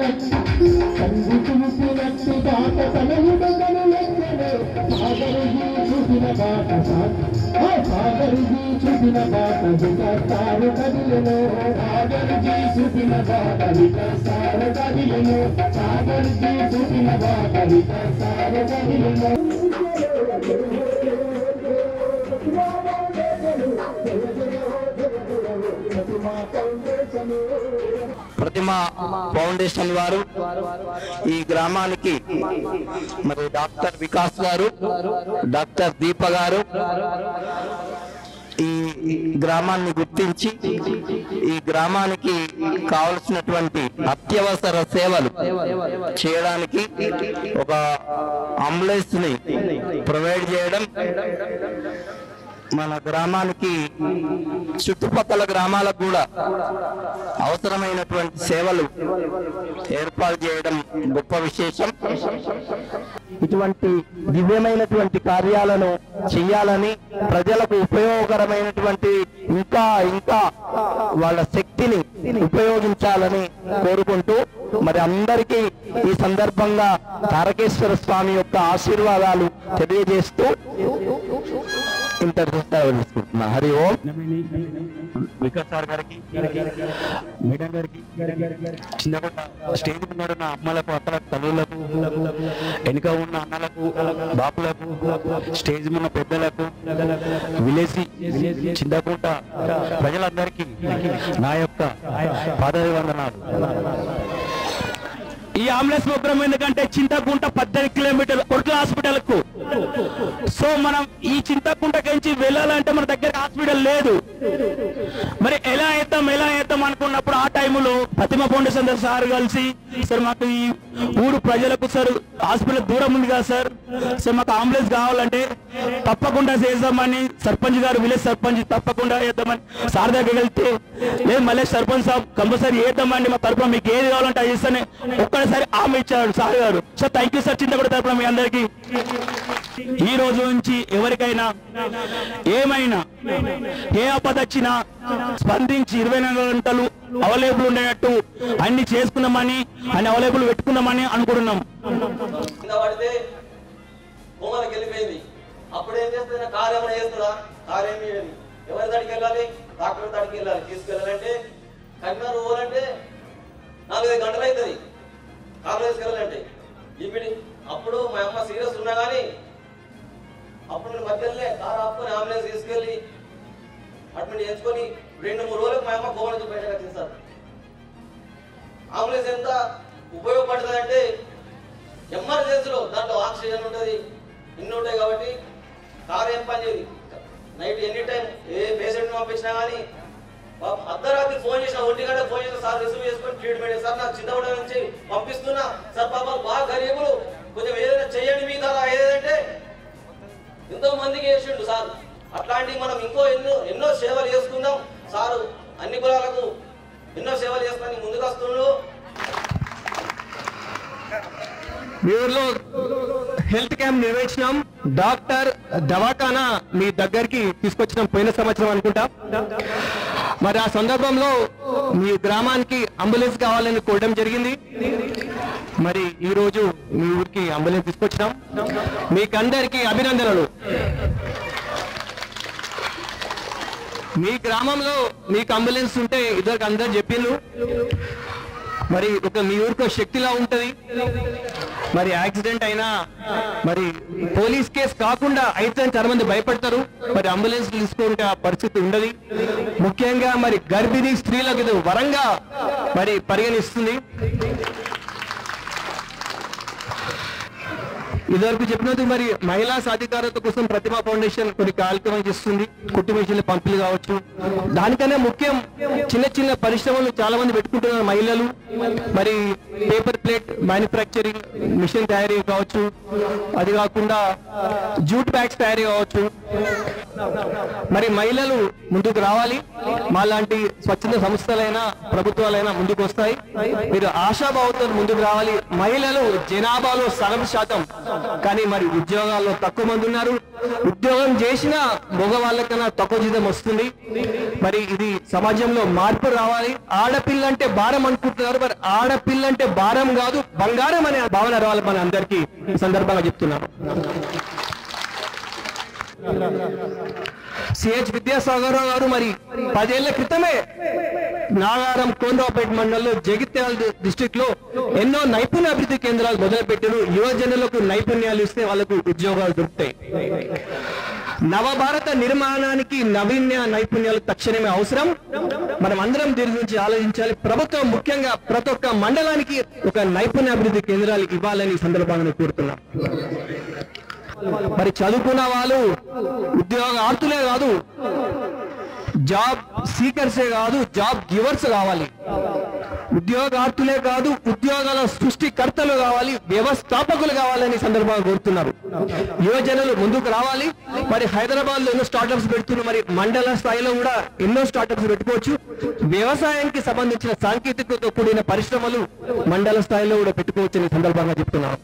కంది చూసినట్టు బాట తనయుడగను లెక్కనే సాగరుజీ చూసిన బాట సాగరుజీ చూసిన బాట వికాసాలు కదిలెను సాగరుజీ చూసిన బాట వికాసాలు కదిలెను సాగరుజీ చూసిన బాట వికాసాలు కదిలెను ప్రతిమ ఫౌండేషన్ వారు ఈ గ్రామానికి మరి డాక్టర్ వికాస్ గారు డాక్టర్ దీప గారు ఈ ఈ గ్రామాన్ని గుర్తించి ఈ గ్రామానికి కావలసినటువంటి అత్యవసర సేవలు చేయడానికి ఒక అంబులెన్స్ ని ప్రొవైడ్ చేయడం మన గ్రామానికి చుట్టుపక్కల గ్రామాలకు కూడా అవసరమైనటువంటి సేవలు ఏర్పాటు చేయడం గొప్ప విశేషం ఇటువంటి దివ్యమైనటువంటి కార్యాలను చేయాలని ప్రజలకు ఉపయోగకరమైనటువంటి ఇంకా ఇంకా వాళ్ళ శక్తిని ఉపయోగించాలని కోరుకుంటూ మరి అందరికీ ఈ సందర్భంగా తారకేశ్వర స్వామి యొక్క ఆశీర్వాదాలు తెలియజేస్తూ ఇంతటితో తీసుకుంటున్నా హరి ఓం వికాస్ సార్ గారికి మేడం గారికి చిన్నగుంట స్టేజ్ మీద ఉన్న అమ్మలకు అక్కలకు తల్లులకు వెనుక ఉన్న అన్నలకు బాపులకు స్టేజ్ మీద ఉన్న పెద్దలకు విలేజ్ చింతకుంట ప్రజలందరికీ నా యొక్క పాదాభివందనాలు ఈ అంబులెన్స్ ప్రోగ్రామ్ ఎందుకంటే చింతకుంట పద్దెనిమిది కిలోమీటర్లు కొట్ల హాస్పిటల్ కు సో మనం ఈ చింతకుంటకించి వెళ్ళాలంటే మన దగ్గర హాస్పిటల్ లేదు మరి ఎలా వేద్దాం ఎలా వేద్దాం అనుకున్నప్పుడు ఆ టైంలో ప్రతిమ ఫౌండేషన్ సార్ కలిసి సార్ మాకు ఈ ఊరు ప్రజలకు సార్ హాస్పిటల్ దూరం ఉంది కదా సార్ సార్ మాకు అంబులెన్స్ కావాలంటే తప్పకుండా చేద్దామని సర్పంచ్ గారు విలేజ్ సర్పంచ్ తప్పకుండా వేద్దామని సార్ దగ్గర వెళ్తే లేదు మళ్ళీ సర్పంచ్ సాబ్ కంపల్సరీ వేద్దామండి మా తరపున మీకు ఏది కావాలంటే అది ఇస్తానే ఒక్కసారి ఆమె ఇచ్చాడు సార్ గారు sir thank you sir Chintaguda తరపున మీ అందరికీ ఈ రోజు నుంచి ఎవరికైనా ఏమైనా ఏ ఆపద వచ్చినా స్పందించి ఇరవై నాలుగు గంటలు అవైలబుల్ ఉండేటట్టు అన్ని చేసుకున్నామని అన్ని అవైలబుల్ పెట్టుకున్నామని అనుకుంటున్నాం కింద పడితే భూమలకు వెళ్ళిపోయింది అప్పుడు ఏం చేస్తుంది కారు ఏమైనా చేస్తుందా కారు ఏమి చేయదు. ఎవరి దాడికి వెళ్ళాలి డాక్టర్ దాడికి వెళ్ళాలి తీసుకెళ్ళాలంటే కరీంనగర్ పోవాలంటే నాలుగైదు గంటలు అవుతుంది కారు తీసుకెళ్ళాలంటే ఇప్పుడు అప్పుడు మా అమ్మ సీరియస్ ఉన్నా కానీ అప్పుడు నేను మధ్యలోనే కారు ఆపుకొని అంబులెన్స్ తీసుకెళ్ళి అడ్మిట్ చేయించుకొని రెండు మూడు రోజులకు మా అమ్మ కోమ నుంచి బయటకు వచ్చింది సార్ అంబులెన్స్ ఎంత ఉపయోగపడుతుంది అంటే ఎమర్జెన్సీలో దాంట్లో ఆక్సిజన్ ఉంటుంది ఇన్ని ఉంటాయి కాబట్టి కారు ఏం పని చేయదు నైట్ ఎనీ టైం ఏ పేషెంట్ పంపించినా కానీ పాపం అర్ధరాత్రి ఫోన్ చేసిన ఒంటి గంట ఫోన్ చేసిన సార్ రిసీవ్ చేసుకొని ట్రీట్మెంట్ సార్ నాకు చింతపడ నుంచి పంపిస్తున్నా సార్ పాపం బాగా గరీబులు కొంచెం ఏదైనా చెయ్యండి మీ ద్వారా ఏదంటే ఎంతో మందికి చేసిండు సార్ అట్లాంటివి మనం ఇంకో ఎన్నో ఎన్నో సేవలు చేసుకుందాం సారు అన్ని కులాలకు ఎన్నో సేవలు చేసుకొని ముందుకు వస్తుండ్రు మీ ఊర్లో హెల్త్ క్యాంప్ నిర్వహించినాం డాక్టర్ దవాఖానా మీ దగ్గరికి తీసుకొచ్చినాం పోయిన సంవత్సరం అనుకుంటా మరి ఆ సందర్భంలో మీ గ్రామానికి అంబులెన్స్ కావాలని కోరడం జరిగింది మరి ఈ రోజు మీ ఊరికి అంబులెన్స్ తీసుకొచ్చినాం మీకందరికీ అభినందనలు మీ గ్రామంలో మీకు అంబులెన్స్ ఉంటే ఇద్దరికి అందరు చెప్పిండ్రు మరి ఒక మీ ఊరికి ఒక శక్తిలా ఉంటది మరి యాక్సిడెంట్ అయినా మరి పోలీస్ కేసు కాకుండా అయితే చాలా మంది భయపడతారు మరి అంబులెన్స్ తీసుకుంటే ఆ పరిస్థితి ఉండదు ముఖ్యంగా మరి గర్భిణీ స్త్రీలకు ఇది వరంగా మరి పరిగణిస్తుంది ఇదివరకు చెప్పినది మరి మహిళా సాధికారత కోసం ప్రతిభ ఫౌండేషన్ కొన్ని కార్యక్రమం చేస్తుంది కుట్టు మిషన్ల పంపిణీ కావచ్చు దానికన్నా ముఖ్యం చిన్న చిన్న పరిశ్రమలు చాలా మంది పెట్టుకుంటున్నారు మహిళలు మరి పేపర్ ప్లేట్ మ్యానుఫ్యాక్చరింగ్ మిషన్ తయారీ కావచ్చు అది కాకుండా జూట్ బ్యాగ్స్ తయారీ కావచ్చు మరి మహిళలు ముందుకు రావాలి మా లాంటి స్వచ్ఛంద సంస్థలైనా ప్రభుత్వాలైనా ముందుకు వస్తాయి మీరు ఆశాభావంతో ముందుకు రావాలి మహిళలు జనాభాలో సగం శాతం కానీ మరి ఉద్యోగాల్లో తక్కువ మంది ఉన్నారు ఉద్యోగం చేసిన మగవాళ్ళకన్నా తక్కువ జీతం వస్తుంది మరి ఇది సమాజంలో మార్పు రావాలి ఆడపిల్ల అంటే భారం అనుకుంటున్నారు మరి ఆడపిల్ల అంటే భారం కాదు బంగారం అనే భావన రావాలి మన అందరికీ ఈ సందర్భంగా చెప్తున్నాను సిహెచ్ విద్యాసాగర్ గారు మరి పదేళ్ల క్రితమే నాగారం కోనరావుపేట మండలంలో జగిత్యాల డిస్టిక్ లో ఎన్నో నైపుణ్య అభివృద్ధి కేంద్రాలు మొదలుపెట్టారు యువజనులకు నైపుణ్యాలు ఇస్తే వాళ్ళకు ఉద్యోగాలు దొరుకుతాయి నవభారత నిర్మాణానికి నవీన్య నైపుణ్యాలు తక్షణమే అవసరం మనం అందరం దీని గురించి ఆలోచించాలి ప్రభుత్వం ముఖ్యంగా ప్రతి ఒక్క మండలానికి ఒక నైపుణ్య అభివృద్ధి కేంద్రాలు ఇవ్వాలని ఈ సందర్భంగా కోరుతున్నాం మరి చదువుకున్న వాళ్ళు ఉద్యోగ ఆర్తులే కాదు జాబ్ సీకర్సే కాదు జాబ్ గివర్స్ కావాలి ఉద్యోగార్థులే కాదు ఉద్యోగాల సృష్టికర్తలు కావాలి వ్యవస్థాపకులు కావాలని సందర్భంగా కోరుతున్నారు యువజనులు ముందుకు రావాలి మరి హైదరాబాద్ లో ఎన్నో స్టార్టప్స్ పెడుతున్నారు మరి మండల స్థాయిలో కూడా ఎన్నో స్టార్టప్స్ పెట్టుకోవచ్చు వ్యవసాయానికి సంబంధించిన సాంకేతికతతో కూడిన పరిశ్రమలు మండల స్థాయిలో కూడా పెట్టుకోవచ్చు అని సందర్భంగా చెప్తున్నారు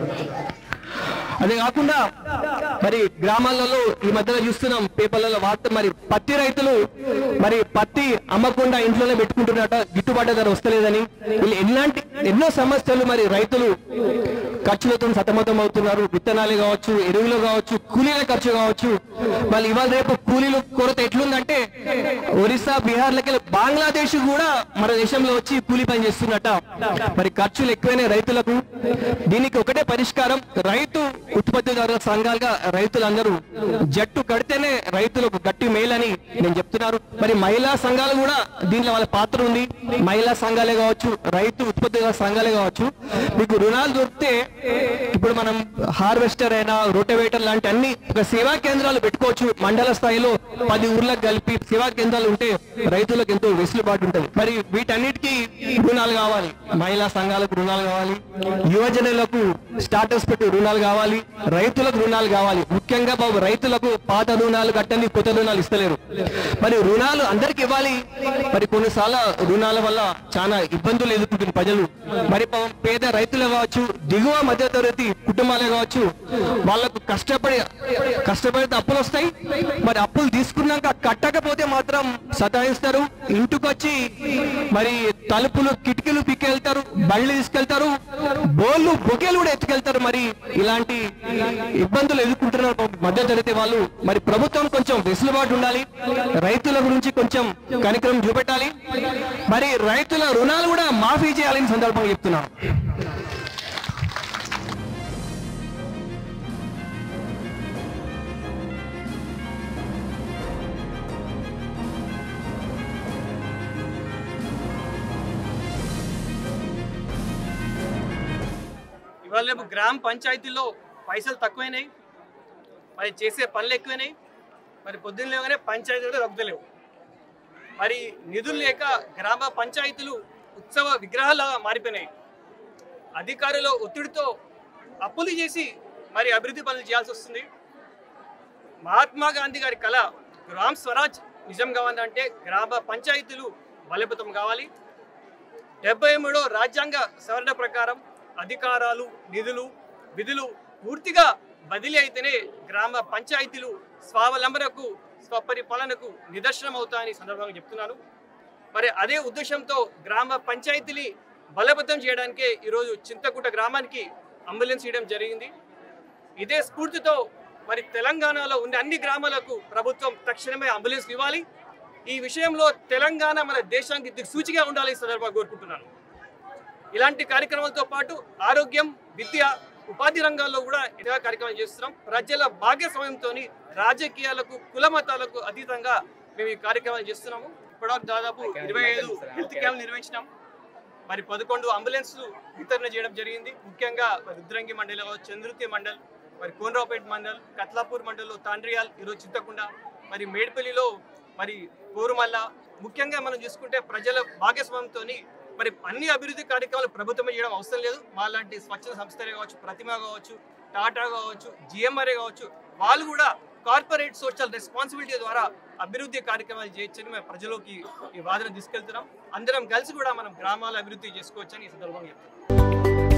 అదే కాకుండా మరి గ్రామాలలో ఈ మధ్యలో చూస్తున్నాం పేపర్లలో వార్త మరి పత్తి రైతులు మరి పత్తి అమ్మకుండా ఇంట్లోనే పెట్టుకుంటున్నట గిట్టుబాటు ధర వస్తలేదని వీళ్ళు ఎలాంటి ఎన్నో సమస్యలు మరి రైతులు ఖర్చులతో సతమతం అవుతున్నారు విత్తనాలు కావచ్చు ఎరువులు కావచ్చు కూలీల ఖర్చు కావచ్చు మళ్ళీ ఇవాళ రేపు కూలీలు కొరత ఎట్లుందంటే ఒరిస్సా బీహార్లకి బంగ్లాదేశ్ కూడా మన దేశంలో వచ్చి కూలీ పని చేస్తున్నట్ట మరి ఖర్చులు ఎక్కువైన రైతులకు దీనికి ఒకటే పరిష్కారం రైతు ఉత్పత్తిదారుల సంఘాలుగా రైతులందరూ జట్టు కడితేనే రైతులకు గట్టి మేలని నేను చెప్తున్నారు మరి మహిళా సంఘాలు కూడా దీంట్లో వాళ్ళ పాత్ర ఉంది మహిళా సంఘాలే కావచ్చు రైతు ఉత్పత్తిదారుల సంఘాలే కావచ్చు మీకు రుణాలు దొరికితే ఇప్పుడు మనం హార్వెస్టర్ అయినా రోటవేటర్ లాంటి అన్ని ఒక సేవా కేంద్రాలు పెట్టుకోవచ్చు మండల స్థాయిలో పది ఊర్లకు కలిపి సేవా కేంద్రాలు ఉంటే రైతులకు ఎంతో వెసులుబాటు ఉంటుంది మరి వీటన్నిటికీ రుణాలు కావాలి మహిళా సంఘాలకు రుణాలు కావాలి యువజనులకు స్టార్టప్స్ పెట్టి రుణాలు కావాలి రైతులకు రుణాలు కావాలి ముఖ్యంగా బాబు రైతులకు పాత రుణాలు కట్టని కొత్త రుణాలు ఇస్తలేరు మరి రుణాలు అందరికి ఇవ్వాలి మరి కొన్నిసార్లు రుణాల వల్ల చాలా ఇబ్బందులు ఎదుర్కొంటున్న ప్రజలు మరి పాపం పేద రైతులు కావచ్చు దిగువ మధ్య తరగతి కుటుంబాలే కావచ్చు వాళ్ళకు కష్టపడి కష్టపడితే అప్పులు వస్తాయి మరి అప్పులు తీసుకున్నాక కట్టకపోతే మాత్రం సతాయిస్తారు ఇంటికొచ్చి మరి తలుపులు కిటికీలు పిక్కెళ్తారు బళ్ళు తీసుకెళ్తారు బోళ్ళు బొకేలు కూడా ఎత్తుకెళ్తారు మరి ఇలాంటి ఇబ్బందులు ఎదుర్కొంటున్నారు పాపం మధ్య తరగతి వాళ్ళు మరి ప్రభుత్వం కొంచెం వెసులుబాటు ఉండాలి రైతుల గురించి కొంచెం కనికరం చూపెట్టాలి మరి రైతుల రుణాలు కూడా మాఫీ చేయాలని సందర్భంగా చెప్తున్నాను ఇవాళ రేపు గ్రామ పంచాయతీలో పైసలు తక్కువైనాయి మరి చేసే పనులు ఎక్కువైనాయి మరి పొద్దున్న లేవగానే పంచాయతీలు రగ్గుతలేవు మరి నిధులు లేక గ్రామ పంచాయతీలు ఉత్సవ విగ్రహాలుగా మారిపోయినాయి అధికారుల ఒత్తిడితో అప్పులు చేసి మరి అభివృద్ధి పనులు చేయాల్సి వస్తుంది మహాత్మా గాంధీ గారి కళ గ్రామ్ స్వరాజ్ నిజం కావాలంటే గ్రామ పంచాయతీలు బలోపేతం కావాలి డెబ్బై మూడో రాజ్యాంగ సవరణ ప్రకారం అధికారాలు నిధులు విధులు పూర్తిగా బదిలీ అయితేనే గ్రామ పంచాయతీలు స్వావలంబనకు స్వపరిపాలనకు నిదర్శనం అవుతాయని సందర్భంగా చెప్తున్నాను మరి అదే ఉద్దేశంతో గ్రామ పంచాయతీని బలోపేతం చేయడానికే ఈరోజు చింతకుట గ్రామానికి అంబులెన్స్ ఇవ్వడం జరిగింది ఇదే స్ఫూర్తితో మరి తెలంగాణలో ఉన్న అన్ని గ్రామాలకు ప్రభుత్వం తక్షణమే అంబులెన్స్ ఇవ్వాలి ఈ విషయంలో తెలంగాణ మన దేశానికి దిక్సూచిగా ఉండాలని ఈ సందర్భంగా కోరుకుంటున్నాను ఇలాంటి కార్యక్రమాలతో పాటు ఆరోగ్యం విద్య ఉపాధి రంగాల్లో కూడా ఇతర కార్యక్రమాలు చేస్తున్నాం ప్రజల భాగస్వామ్యంతో రాజకీయాలకు కుల మతాలకు అతీతంగా మేము ఈ కార్యక్రమాలు చేస్తున్నాము ఇప్పటివరకు దాదాపు ఇరవై ఐదు హెల్త్ క్యాంప్ నిర్వహించినాం మరి పదకొండు అంబులెన్స్లు వితరణ చేయడం జరిగింది ముఖ్యంగా మరి రుద్రంగి మండలి కావచ్చు, చంద్రుతి మండల్ మరి కోనరావుపేట మండల్ కత్లాపూర్ మండల్లో తాండ్రియాల్ ఈరోజు చింతకుండా మరి మేడ్పల్లిలో మరి కోరుమల్ల ముఖ్యంగా మనం చూసుకుంటే ప్రజల భాగస్వామ్యంతో మరి అన్ని అభివృద్ధి కార్యక్రమాలు ప్రభుత్వమే చేయడం అవసరం లేదు మా లాంటి స్వచ్ఛంద సంస్థలే కావచ్చు ప్రతిమ కావచ్చు టాటా కావచ్చు జిఎంఆర్ఏ కావచ్చు వాళ్ళు కూడా కార్పొరేట్ సోషల్ రెస్పాన్సిబిలిటీ ద్వారా అభివృద్ధి కార్యక్రమాలు చేయొచ్చని మేము ప్రజలోకి ఈ వాదన తీసుకెళ్తున్నాం అందరం కలిసి కూడా మనం గ్రామాల అభివృద్ధి చేసుకోవచ్చని ఈ సందర్భంగా చెప్తున్నాం